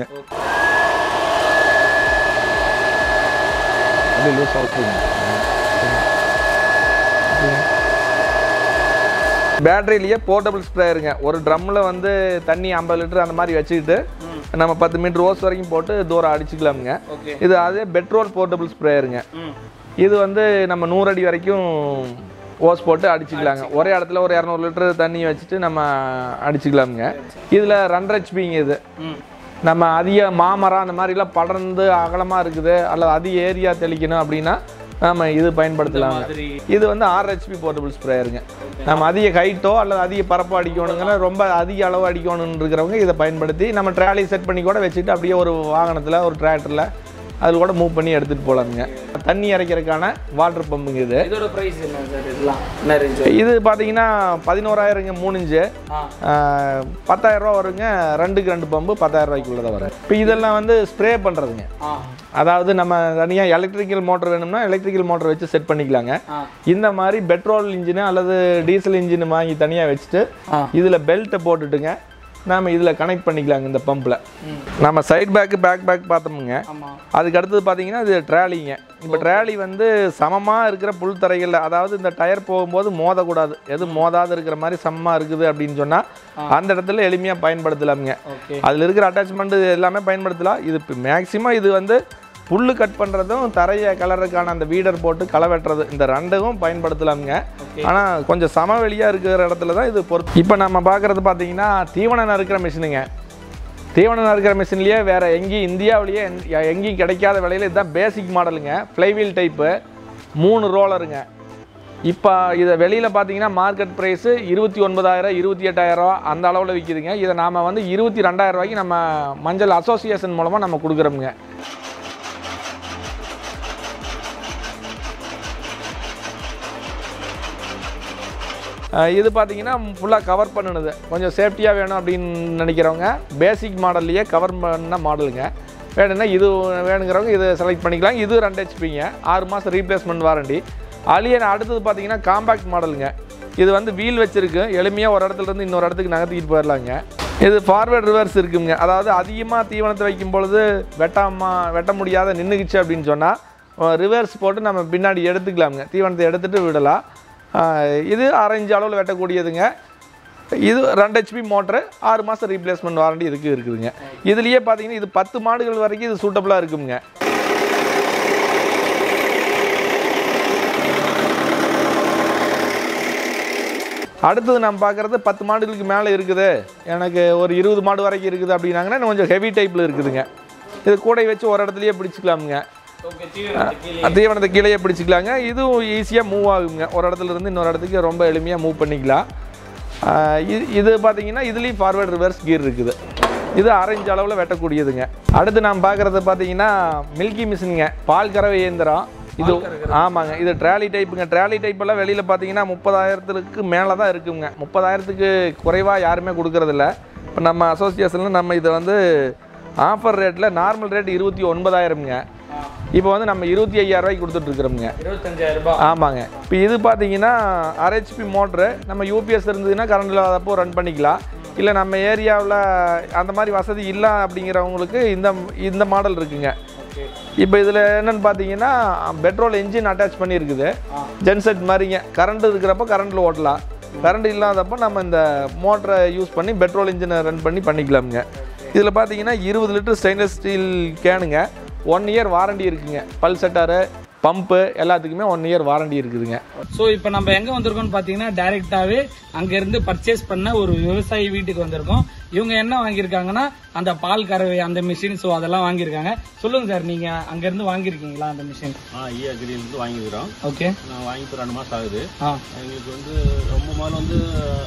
அப்படியே லூஸ் அவுட்ருங்க பேட்டரியிலேயே போர்ட்டபிள் ஸ்ப்ரேயருங்க ஒரு ட்ரம்மில் வந்து தண்ணி ஐம்பது லிட்டர் அந்த மாதிரி வச்சுக்கிட்டு நம்ம பத்து மீட்டர் ஓஸ் வரைக்கும் போட்டு தூரம் அடிச்சுக்கலாமுங்க ஓகே இது அதே பெட்ரோல் போர்ட்டபிள் ஸ்ப்ரேயருங்க ம் இது வந்து நம்ம நூறு அடி வரைக்கும் ஓஸ் போட்டு அடிச்சுக்கலாங்க ஒரே இடத்துல ஒரு இரநூறு லிட்டர் தண்ணி வச்சுட்டு நம்ம அடிச்சுக்கலாமுங்க இதில் ரெண்டரை ஹெச்பிங்க இது ம் நம்ம அதிக மாமரம் அந்த மாதிரிலாம் படர்ந்து அகலமாக இருக்குது அல்லது அதிக ஏரியா தெளிக்கணும் அப்படின்னா நம்ம இது பயன்படுத்தலாங்க மாதிரி இது வந்து ஆறு ஹெச்பி போர்ட்டபிள் ஸ்ப்ரேயருங்க நம்ம அதிக ஹைட்டோ அல்லது அதிக பரப்போ அடிக்கணுங்கிற ரொம்ப அதிக அளவு அடிக்கணும்னு இருக்கிறவங்க இதை பயன்படுத்தி நம்ம ட்ராலி செட் பண்ணி கூட வச்சுட்டு அப்படியே ஒரு வாகனத்தில் ஒரு டிராக்டரில் அதில் கூட மூவ் பண்ணி எடுத்துகிட்டு போகலாமுங்க தண்ணி இறைக்கிறதுக்கான வாட்டர் பம்புங்க இது இதோட பிரைஸ் என்ன சார் இதெல்லாம் என்ன ரேஞ்ச் இது பார்த்தீங்கன்னா பதினோராயிரங்க மூணு இன்ச்சு ஆ பத்தாயிரம் ரூபா வருங்க ரெண்டுக்கு ரெண்டு பம்பு பத்தாயிரம் ரூபாய்க்குள்ள தான் வரும் இப்போ இதெல்லாம் வந்து ஸ்ப்ரே பண்ணுறதுங்க ஆ அதாவது நம்ம தனியாக எலக்ட்ரிக்கல் மோட்டர் வேணும்னா எலக்ட்ரிக்கல் மோட்டர் வச்சு செட் பண்ணிக்கலாங்க ஆ இந்த மாதிரி பெட்ரோல் இன்ஜினு அல்லது டீசல் இன்ஜின் வாங்கி தனியாக வச்சுட்டு ஆ. இதில் பெல்ட்டை போட்டுட்டுங்க நாம் இதில் கனெக்ட் பண்ணிக்கலாங்க இந்த பம்பில் ம் நம்ம சைட் பேக்கு பேக் பேக் பார்த்தோமுங்க ஆமாம் அதுக்கு அடுத்தது பார்த்தீங்கன்னா இது ட்ராலிங்க இப்போ ட்ராலி வந்து சமமாக இருக்கிற புல் தரைகளில் அதாவது இந்த டயர் போகும்போது மோதக்கூடாது எது மோதாது இருக்கிற மாதிரி சமமாக இருக்குது அப்படின்னு சொன்னால் அந்த இடத்துல எளிமையாக பயன்படுத்தலாமுங்க ஓகே அதில் இருக்கிற அட்டாச்மெண்ட் எல்லாமே பயன்படுத்தலாம் இது இப்போ மேக்ஸிமம் இது வந்து புல்லு கட் பண்ணுறதும் தரையை கலருக்கான அந்த வீடர் போட்டு களை வெட்டுறது இந்த ரெண்டும் பயன்படுத்தலாமுங்க Okay. ஆனால் கொஞ்சம் சமவெளியாக இருக்கிற இடத்துல தான் இது பொறுத்து இப்போ நம்ம பார்க்குறது பார்த்தீங்கன்னா தீவனம் நறுக்கிற மிஷினுங்க தீவனம் நறுக்கிற மிஷின்லேயே வேறு எங்கேயும் இந்தியாவிலேயே எங்க- எங்கேயும் கிடைக்காத விலையில் இதுதான் பேசிக் மாடலுங்க ஃப்ளைவீல் டைப்பு மூணு ரோலருங்க இப்போ இதை வெளியில் பார்த்தீங்கன்னா மார்க்கெட் ப்ரைஸு இருபத்தி ஒன்பதாயிரம் இருபத்தி எட்டாயிரம் அந்த அளவில் விற்கிதுங்க இதை நாம் வந்து இருபத்தி ரெண்டாயிரம் ரூபாய்க்கு நம்ம மஞ்சள் அசோசியேஷன் மூலமாக நம்ம கொடுக்குறோமுங்க அஹ் இது பார்த்தீங்கன்னா ஃபுல்லாக கவர் பண்ணுனது கொஞ்சம் சேஃப்டியாக வேணும் அப்படின்னு நினைக்கிறவங்க பேசிக் மாடல்லையே கவர் பண்ண மாடலுங்க வேணும்னா இது வேணுங்கிறவங்க இது செலக்ட் பண்ணிக்கலாம் இது ரெண்டு ஹெச்பிங்க ஆறு மாதம் ரீப்ளேஸ்மெண்ட் வாரண்டி அலியன் அடுத்தது பார்த்தீங்கன்னா காம்பேக்ட் மாடலுங்க இது வந்து வீல் வச்சிருக்கு எளிமையாக ஒரு இடத்துல இருந்து இன்னொரு இடத்துக்கு நகர்த்திக்கிட்டு போயிடலாங்க இது ஃபார்வேர்ட் ரிவர்ஸ் இருக்குங்க அதாவது அதிகமாக தீவனத்தை வைக்கும் பொழுது வெட்டாமா வெட்ட முடியாத நின்றுக்குச்சு அப்படின்னு சொன்னால் ரிவர்ஸ் போட்டு நம்ம பின்னாடி எடுத்துக்கலாமுங்க தீவனத்தை எடுத்துகிட்டு விடலாம் ஆஹ் இது அரைஞ்சு அளவில் வெட்டக்கூடியதுங்க இது ரெண்டு ஹெச்பி மோட்ரு ஆறு மாதம் ரீப்ளேஸ்மெண்ட் வாரண்டி இதுக்கு இருக்குதுங்க இதுலேயே பார்த்தீங்கன்னா இது பத்து மாடுகள் வரைக்கும் இது சூட்டபுளாக இருக்குங்க அடுத்தது நம்ம பார்க்குறது பத்து மாடுகளுக்கு மேலே இருக்குது எனக்கு ஒரு இருபது மாடு வரைக்கும் இருக்குது அப்படின்னாங்கன்னா இன்னும் கொஞ்சம் ஹெவி டைப்பில் இருக்குதுங்க இது கூடை வச்சு ஒரு இடத்துலையே பிடிச்சிக்கலாமுங்க ஓகே தீவிரத்துக்கு கீழே. தீவனத்தை கீழேயே பிடிச்சிக்கலாங்க இதுவும் ஈஸியாக மூவ் ஆகுங்க ஒரு இடத்துல இருந்து இன்னொரு இடத்துக்கு ரொம்ப எளிமையாக மூவ் பண்ணிக்கலாம் ஆஹ் இது இது பார்த்தீங்கன்னா இதுலேயும் ஃபார்வர்ட் ரிவர்ஸ் கீர் இருக்குது இது அரைஞ்சு அளவில் வெட்டக்கூடியதுங்க அடுத்து நாம் பார்க்குறது பார்த்தீங்கன்னா மில்கி மிஷினுங்க பால் கறவை இயந்திரம் இது ஆமாங்க இது ட்ராலி டைப்புங்க ட்ராலி டைப்பெல்லாம் வெளியில் பார்த்தீங்கன்னா முப்பதாயிரத்துக்கு மேலே தான் இருக்குங்க முப்பதாயிரத்துக்கு குறைவாக யாருமே கொடுக்கறதில்ல இப்போ நம்ம அசோசியேஷனில் நம்ம இதை வந்து ஆஃபர் ரேட்டில் நார்மல் ரேட் இருபத்தி ஒன்பதாயிரம்ங்க இப்போ வந்து நம்ம இருபத்தி ஐயாயிரம் ரூபாய்க்கு கொடுத்துட்ருக்குறோங்க இருபத்தஞ்சாயிரம் ரூபாய் ஆமாங்க இப்போ இது பார்த்தீங்கன்னா ஆர்ஹெச்பி மோட்ரு நம்ம யூபிஎஸ் இருந்ததுன்னா கரண்ட் இல்லாதப்போ ரன் பண்ணிக்கலாம் இல்லை நம்ம ஏரியாவில் அந்த மாதிரி வசதி இல்லை அப்படிங்கிறவங்களுக்கு இந்த இந்த மாடல் இருக்குங்க ஓகே இப்போ இதில் என்னென்னு பார்த்தீங்கன்னா பெட்ரோல் என்ஜின் அட்டாச் பண்ணியிருக்குது ஜென்செட் மாதிரிங்க கரண்ட் இருக்கிறப்ப கரண்டில் ஓட்டலாம் கரண்ட் இல்லாதப்போ நம்ம இந்த மோட்டரை யூஸ் பண்ணி பெட்ரோல் இன்ஜினை ரன் பண்ணி பண்ணிக்கலாமுங்க இதில் பார்த்தீங்கன்னா இருபது லிட்டர் ஸ்டெயின்லெஸ் ஸ்டீல் கேனுங்க ஒன் இயர் வாரண்டி இருக்குங்க பல் செட்டாரு பம்பு எல்லாத்துக்குமே ஒன் இயர் வாரண்டி இருக்குதுங்க ஸோ இப்போ நம்ம எங்க வந்திருக்கோம்னு பார்த்தீங்கன்னா டைரக்டாவே அங்க இருந்து பர்ச்சேஸ் பண்ண ஒரு விவசாயி வீட்டுக்கு வந்திருக்கோம் இவங்க என்ன வாங்கியிருக்காங்கன்னா அந்த பால் கறவை அந்த மிஷின் ஸோ அதெல்லாம் வாங்கியிருக்காங்க சொல்லுங்க சார் நீங்க அங்க இருந்து வாங்கியிருக்கீங்களா அந்த மிஷின் ஆ இ அக்ரிலேருந்து வாங்கிக்கிறோம் ஓகே நான் வாங்கி இப்போ ரெண்டு மாதம் ஆகுது ஆ எங்களுக்கு வந்து ரொம்ப முதல்ல வந்து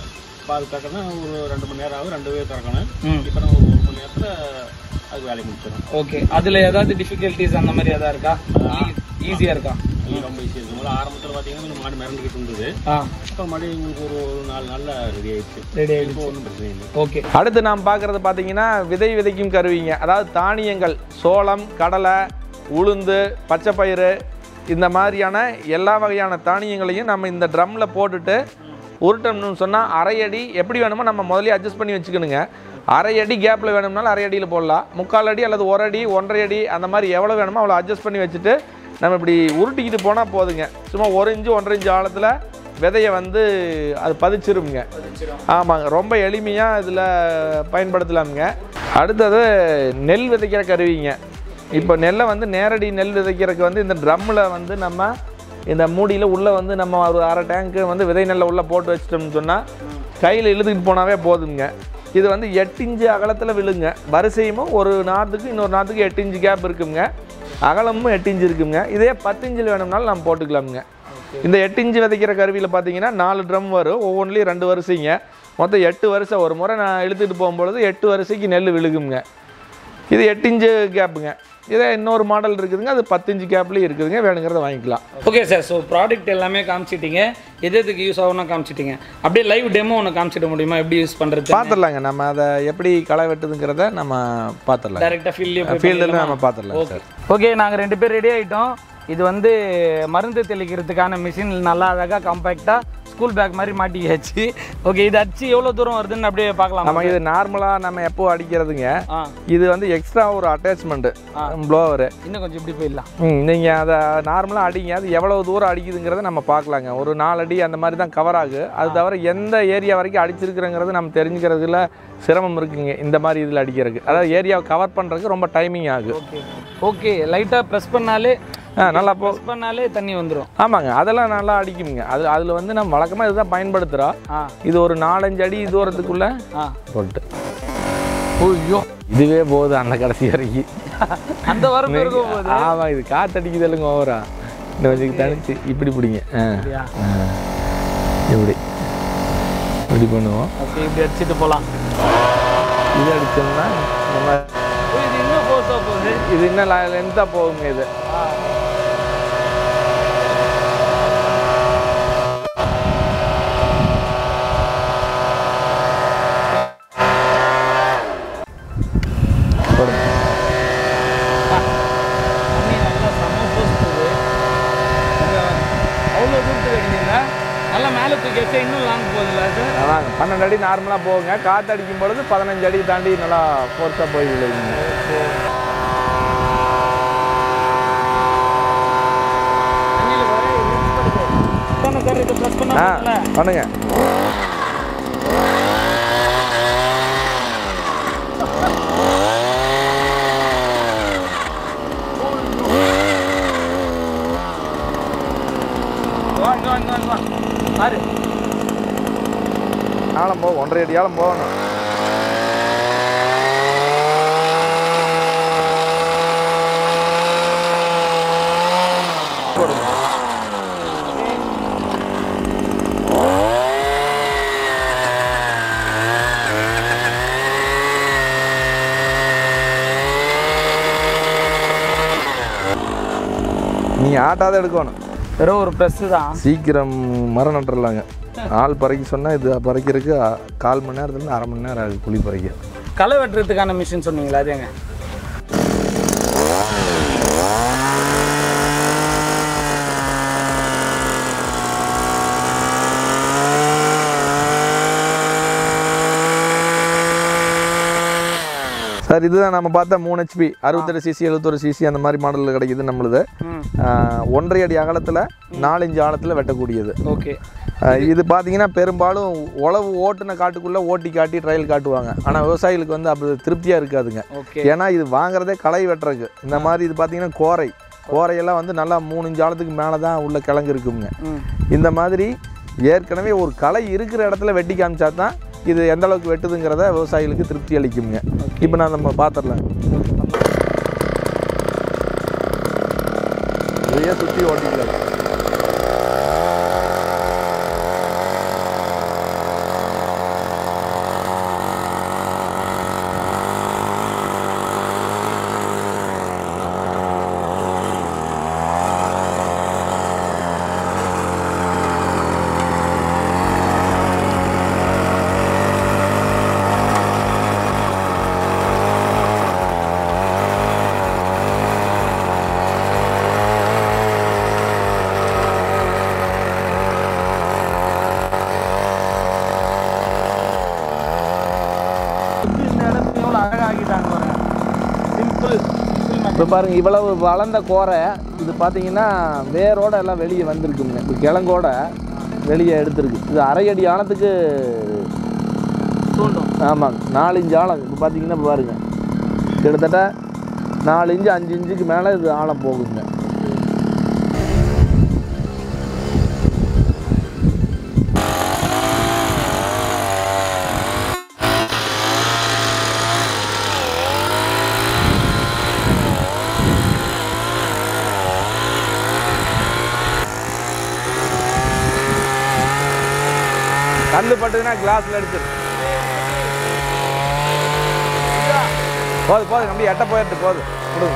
பால் கறக்கணும் ஒரு ரெண்டு மணி நேரம் ஆகும் ரெண்டு பேர் கறக்கணும் ம் இப்போ நம்ம ஒரு ஒரு மணி நேரத்தில் அது வேலையை முடிச்சிடும் ஓகே அதுல ஏதாவது டிஃபிகல்ட்டிஸ் அந்த மாதிரி ஏதாவது இருக்கா ஈஸியா இருக்கா இது ரொம்ப ஈஸியாக இருக்கும் முதல்ல ஆரம்பத்தில் பார்த்தீங்கன்னா கொஞ்சம் மாடு மிரண்டுக்கிட்டு இருந்தது ஆ அப்புறம் மறுபடியும் எங்களுக்கு ஒரு ஒரு நாலு நாளில் ரெடி ஆயிடுச்சு ரெடி இப்போ ஆயிடுச்சு ஒன்றும் பிரச்சனை இல்லை ஓகே அடுத்து நாம் பார்க்குறது பார்த்தீங்கன்னா விதை விதைக்கும் கருவிங்க அதாவது தானியங்கள் சோளம் கடலை உளுந்து பச்சைப்பயிறு இந்த மாதிரியான எல்லா வகையான தானியங்களையும் நம்ம இந்த ட்ரம்மில் போட்டுட்டு உருட்டணும்னு சொன்னால் அரை அடி எப்படி வேணுமோ நம்ம முதல்லயே அட்ஜஸ்ட் பண்ணி வச்சுக்கணுங்க அரை அடி கேப்பில் வேணும்னாலும் அரை அடியில் போடலாம் முக்கால் அடி அல்லது ஒரு அடி ஒன்றரை அடி அந்த மாதிரி எவ்வளோ வேணுமோ அவ்வளோ அட்ஜஸ்ட் பண்ணி வச்சுட்டு நம்ம இப்படி உருட்டிக்கிட்டு போனால் போதுங்க சும்மா ஒரு இன்ச்சு ஒன்றரை இன்ச்சு ஆழத்தில் விதையை வந்து அது பதிச்சிருங்க ஆமாங்க ரொம்ப எளிமையாக இதில் பயன்படுத்தலாமுங்க அடுத்தது நெல் விதைக்கிற கருவிங்க இப்போ நெல்லை வந்து நேரடி நெல் விதைக்கிறதுக்கு வந்து இந்த ட்ரம்மில் வந்து நம்ம இந்த மூடியில் உள்ளே வந்து நம்ம ஒரு அரை டேங்க்கு வந்து விதை நெல்லை உள்ளே போட்டு வச்சிட்டோம்னு சொன்னால் கையில் இழுத்துக்கிட்டு போனாவே போதுங்க இது வந்து எட்டு இன்ச்சு அகலத்தில் விழுங்க வரிசையும் ஒரு நாற்றுக்கு இன்னொரு நாற்றுக்கு எட்டு இன்ச்சு கேப் இருக்குங்க அகலமும் எட்டு இன்ச்சு இருக்குங்க இதே பத்து இன்ச்சில் வேணும்னாலும் நம்ம போட்டுக்கலாமுங்க இந்த எட்டு இன்ச்சு விதைக்கிற கருவியில் பார்த்தீங்கன்னா நாலு ட்ரம் வரும் ஒவ்வொன்றிலையும் ரெண்டு வரிசைங்க மொத்தம் எட்டு வரிசை ஒரு முறை நான் இழுத்துட்டு போகும்பொழுது எட்டு வரிசைக்கு நெல் விழுகுங்க இது எட்டு இன்ச்சு கேப்புங்க இதே இன்னொரு மாடல் இருக்குதுங்க அது பத்து இன்ச்சு கேப்லேயும் இருக்குதுங்க வேணுங்கிறத வாங்கிக்கலாம் ஓகே சார் ஸோ ப்ராடக்ட் எல்லாமே காமிச்சிட்டீங்க எது எதுக்கு யூஸ் ஆகும்னு காமிச்சிட்டீங்க அப்படியே லைவ் டெமோ ஒன்று காமிச்சிட முடியுமா எப்படி யூஸ் பண்ணுறது பார்த்துடலாங்க நம்ம அதை எப்படி களை வெட்டுதுங்கிறத நம்ம பார்த்துடலாம் டேரெக்டாக ஃபீல்ட்லேயே ஃபீல்டில் நம்ம பார்த்துடலாம் சார் ஓகே நாங்கள் ரெண்டு பேர் ரெடி ஆகிட்டோம் இது வந்து மருந்து தெளிக்கிறதுக்கான மிஷின் நல்லா அழகாக காம்பேக்டாக ஸ்கூல் பேக் மாதிரி மாட்டிக்கியாச்சு ஓகே இது அடிச்சு எவ்வளோ தூரம் வருதுன்னு அப்படியே பார்க்கலாம் நம்ம இது நார்மலாக நம்ம எப்போ அடிக்கிறதுங்க ஆ இது வந்து எக்ஸ்ட்ரா ஒரு அட்டாச்மெண்ட்டு ப்ளோவரு இன்னும் கொஞ்சம் இப்படி போயிடலாம் ம் நீங்கள் அதை நார்மலாக அடிங்க அது எவ்வளோ தூரம் அடிக்குதுங்கிறத நம்ம பார்க்கலாங்க ஒரு நாலு அடி அந்த மாதிரி தான் கவர் ஆகு அது தவிர எந்த ஏரியா வரைக்கும் அடிச்சிருக்கிறங்கிறது நம்ம தெரிஞ்சுக்கிறதுல சிரமம் இருக்குங்க இந்த மாதிரி இதில் அடிக்கிறதுக்கு அதாவது ஏரியாவை கவர் பண்ணுறதுக்கு ரொம்ப டைமிங் ஆகும் ஓகே ஓகே லைட்டாக ப்ரெஸ் பண்ணாலே ஆ நல்லா போ ப்ரெஸ் பண்ணாலே தண்ணி வந்துடும் ஆமாங்க அதெல்லாம் நல்லா அடிக்குங்க அது அதில் வந்து நம்ம வழக்கமாக இதுதான் பயன்படுத்துகிறோம் ஆ இது ஒரு நாலஞ்சு அடி தூரத்துக்குள்ளே ஆ போட்டு ஐயோ இதுவே போகுது அந்த கடைசி வரைக்கும் அந்த வரப்பு இருக்கும் போது ஆமாம் இது காத்தடிக்குது இல்லைங்க ஓவரா இந்த கொஞ்சம் தனிச்சு இப்படி பிடிங்க ஆ அப்படியா? ஆ. இப்படி இப்படி பண்ணுவோம் ஓகே இப்படி அடிச்சுட்டு போகலாம் இது அடிச்சோம்னா நம்ம இது இன்னும் ஃபோர்ஸாக போகுது இது இன்னும் லென்த்தாக போகுங்க இது இங்கே இன்னும் லாங் போகுதுல்ல சார் அதாங்க பன்னெண்டு அடி நார்மலாக போகுங்க காற்று அடிக்கும் பொழுது பதினஞ்சு அடி தாண்டி நல்லா ஃபோர்ஸாக போய் விழுகுங்க தானே சார் இது ப்ரெஸ் ஆ பண்ணாங்கல்ல பண்ணுங்க வா இங்க வா இங்க வா, இங்க வா பாரு ஆழம் போகும் ஒன்றரை அடி ஆழம் போகணும் போடுங்க. நீ ஆட்டாத எடுக்கணும் வெறும் ஒரு ப்ரெஸ்ஸு தான் சீக்கிரம் மரம் நட்டுறலாங்க ஆள் பறைக்க சொன்னால் இது பறைக்கிறதுக்கு அ- கால் மணி நேரத்துலேருந்து அரை மணி நேரம் ஆகுது குழி பறைக்க களை வெட்டுறதுக்கான மிஷின் சொன்னீங்களா அது எங்க சார் இதுதான் நம்ம பார்த்தா மூணு ஹெச்பி அறுபத்தெட்டு சிசி எழுபத்தொரு சிசி அந்த மாதிரி மாடலில் கிடைக்குது நம்மளுது ம் ஆஹ், ஒன்றரை அடி அகலத்தில் நாலஞ்சு ஆழத்தில் வெட்டக்கூடியது ஓகே ஆஹ், இது பார்த்தீங்கன்னா பெரும்பாலும் உழவு ஓட்டுன காட்டுக்குள்ளே ஓட்டி காட்டி ட்ரையல் காட்டுவாங்க ஆனால் விவசாயிகளுக்கு வந்து அப்படி திருப்தியாக இருக்காதுங்க ஓகே ஏன்னா இது வாங்குறதே களை வெட்டுறதுக்கு இந்த மாதிரி இது பார்த்தீங்கன்னா கோரை கோரையெல்லாம் வந்து நல்லா மூணு இஞ்சு ஆழத்துக்கு மேலே தான் உள்ள கிழங்கு இருக்குங்க ம் இந்த மாதிரி ஏற்கனவே ஒரு களை இருக்கிற இடத்துல வெட்டி காமிச்சா தான் இது எந்த அளவுக்கு வெட்டுதுங்கிறத விவசாயிகளுக்கு திருப்தி அளிக்குங்க இப்போ நான் நம்ம பார்த்துடலாம் இதையே சுற்றி ஓட்டிக்கலாம் இந்த இடத்துல எவ்வளோ அழகாகிட்டாங்க பாருங்க சிம்பிள் சிம்பிள் இப்போ பாருங்க இவ்வளவு வளர்ந்த கோரை இது பார்த்தீங்கன்னா வேரோட எல்லாம் வெளியே வந்திருக்குங்க இப்போ கிழங்கோட வெளியே எடுத்திருக்கு இது அரை அடி ஆழத்துக்கு தூண்டும் ஆமாங்க நாலு இன்ச்சு ஆழம் இப்போ பார்த்தீங்கன்னா இப்ப பாருங்க கிட்டத்தட்ட நாலு இன்ச்சு அஞ்சு இன்ச்சுக்கு மேலே இது ஆழம் போகுங்க கல் பட்டுதுன்னா கிளாஸில் எடுத்துரு போது போது நம்பி எட்ட போயிட்டு போது கொடுங்க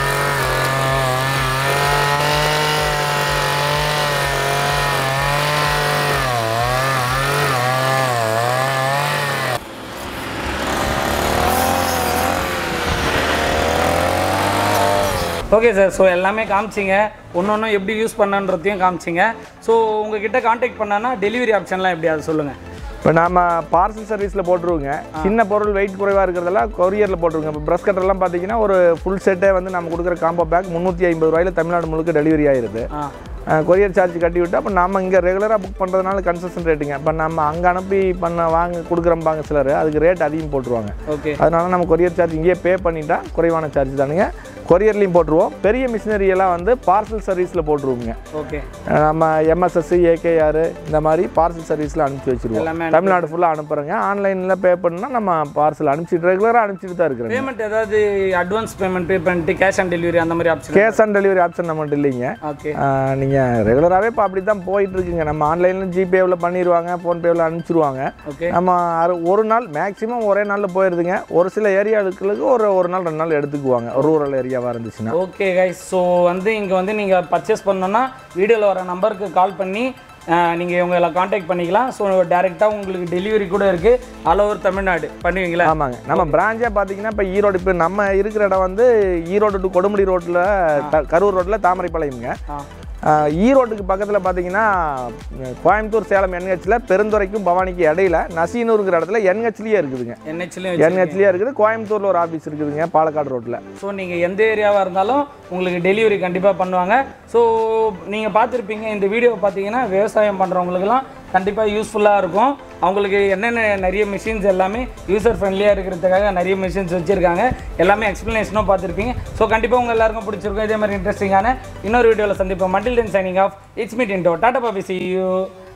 ஓகே சார் ஸோ எல்லாமே காமிச்சிங்க ஒன்று ஒன்று எப்படி யூஸ் பண்ணன்றதையும் காமிச்சிங்க ஸோ உங்ககிட்ட காண்டாக்ட் பண்ணான்னா டெலிவரி ஆப்ஷன்லாம் எப்படி அது சொல்லுங்கள் இப்போ நாம பார்சல் சர்வீஸில் போட்டுருவோங்க சின்ன பொருள் வெயிட் குறைவாக இருக்கிறதெல்லாம் கொரியரில் போட்டுருங்க இப்போ ப்ரெஷ் கட்டர்லாம் பார்த்தீங்கன்னா ஒரு ஃபுல் செட்டே வந்து நம்ம கொடுக்குற காம்போ பேக் முந்நூற்றி ஐம்பது ரூபாயில் தமிழ்நாடு முழுக்க டெலிவரி ஆயிருது ஆ கொரியர் சார்ஜ் கட்டி விட்டு அப்போ நம்ம இங்கே ரெகுலராக புக் பண்ணுறதுனால கன்செஷன் ரேட்டுங்க இப்போ நம்ம அங்கே அனுப்பி பண்ண வாங்க கொடுக்குறம்பாங்க சிலர் அதுக்கு ரேட் அதிகம் போட்டுருவாங்க ஓகே அதனால நம்ம கொரியர் சார்ஜ் இங்கேயே பே பண்ணிட்டா குறைவான சார்ஜ் தானுங்க கொரியர்லையும் போட்டுருவோம் பெரிய மிஷினரி எல்லாம் வந்து பார்சல் சர்வீஸில் போட்டுருவோங்க ஓகே நம்ம எம்எஸ்எஸ் ஏகேஆர் இந்த மாதிரி பார்சல் சர்வீஸில் அனுப்பிச்சி வச்சிருவோம் எல்லாமே தமிழ்நாடு ஃபுல்லாக அனுப்புகிறோங்க ஆன்லைனில் பே பண்ணால் நம்ம பார்சல் அனுப்பிச்சிட்டு ரெகுலராக அனுப்பிச்சிட்டு தான் இருக்கிறோங்க பேமெண்ட் ஏதாவது அட்வான்ஸ் பேமெண்ட் பே பண்ணிட்டு கேஷ் ஆன் டெலிவரி அந்த மாதிரி option cash on delivery option நம்மகிட்ட இல்லைங்க ஓகே நீங்கள் ரெகுலராகவே இப்போ அப்படி தான் போயிட்டு இருக்குங்க நம்ம ஆன்லைனில் ஜிபேவில் பண்ணிடுவாங்க ஃபோன்பேவில் அனுப்பிச்சிருவாங்க ஓகே நம்ம அறு- ஒரு நாள் மேக்ஸிமம் ஒரே நாளில் போயிருதுங்க ஒரு சில ஏரியாவுக்கு ஒரு ஒரு நாள் ரெண்டு நாள் எடுத்துக்குவாங்க ரூரல் ஏரியாவாக இருந்துச்சுன்னா ஓகே கைஸ் ஸோ வந்து இங்கே வந்து நீங்கள் பர்ச்சேஸ் பண்ணோன்னா வீடியோவில் வர நம்பருக்கு கால் பண்ணி நீங்கள் இவங்களை காண்டாக்ட் பண்ணிக்கலாம் ஸோ டேரெக்டாக உங்களுக்கு டெலிவரி கூட இருக்குது ஆல் ஓவர் தமிழ்நாடு பண்ணுவீங்களா ஆமாங்க நம்ம பிரான்ச்சே பார்த்தீங்கன்னா இப்போ ஈரோடு இப்போ நம்ம இருக்கிற இடம் வந்து ஈரோடு டு கொடுமுடி ரோட்டில் கரூர் ரோட்டில் தாமரைப்பாளையம்ங்க ஆ ஆஹ் ஈரோட்டுக்கு பக்கத்தில் பார்த்தீங்கன்னா கோயம்புத்தூர் சேலம் என்ஹெச்சில் பெருந்துறைக்கும் பவானிக்கு இடையில நசீனூருங்கிற இடத்துல என்ஹெச்லேயே இருக்குதுங்க என்ஹெச்லையும் என்ஹெச்லேயே இருக்குது கோயம்புத்தூரில் ஒரு ஆஃபீஸ் இருக்குதுங்க பாலக்காடு ரோட்டில் ஸோ நீங்கள் எந்த ஏரியாவாக இருந்தாலும் உங்களுக்கு டெலிவரி கண்டிப்பாக பண்ணுவாங்க ஸோ நீங்கள் பார்த்துருப்பீங்க இந்த வீடியோ பார்த்தீங்கன்னா விவசாயம் பண்ணுறவங்களுக்குலாம் கண்டிப்பாக யூஸ்ஃபுல்லாக இருக்கும் அவங்களுக்கு என்னென்ன நிறைய மிஷின்ஸ் எல்லாமே யூசர் ஃப்ரெண்ட்லியாக இருக்கிறதுக்காக நிறைய மிஷின்ஸ் வச்சுருக்காங்க எல்லாமே எக்ஸ்ப்ளனேஷனும் பார்த்துருப்பீங்க ஸோ கண்டிப்பாக உங்கள் எல்லாருக்கும் பிடிச்சிருக்கும் இதே மாதிரி இன்ட்ரெஸ்டிங்கான இன்னொரு வீடியோவில் சந்திப்போம் மண்டில் then signing off it's meet into tata பாபி சி யூ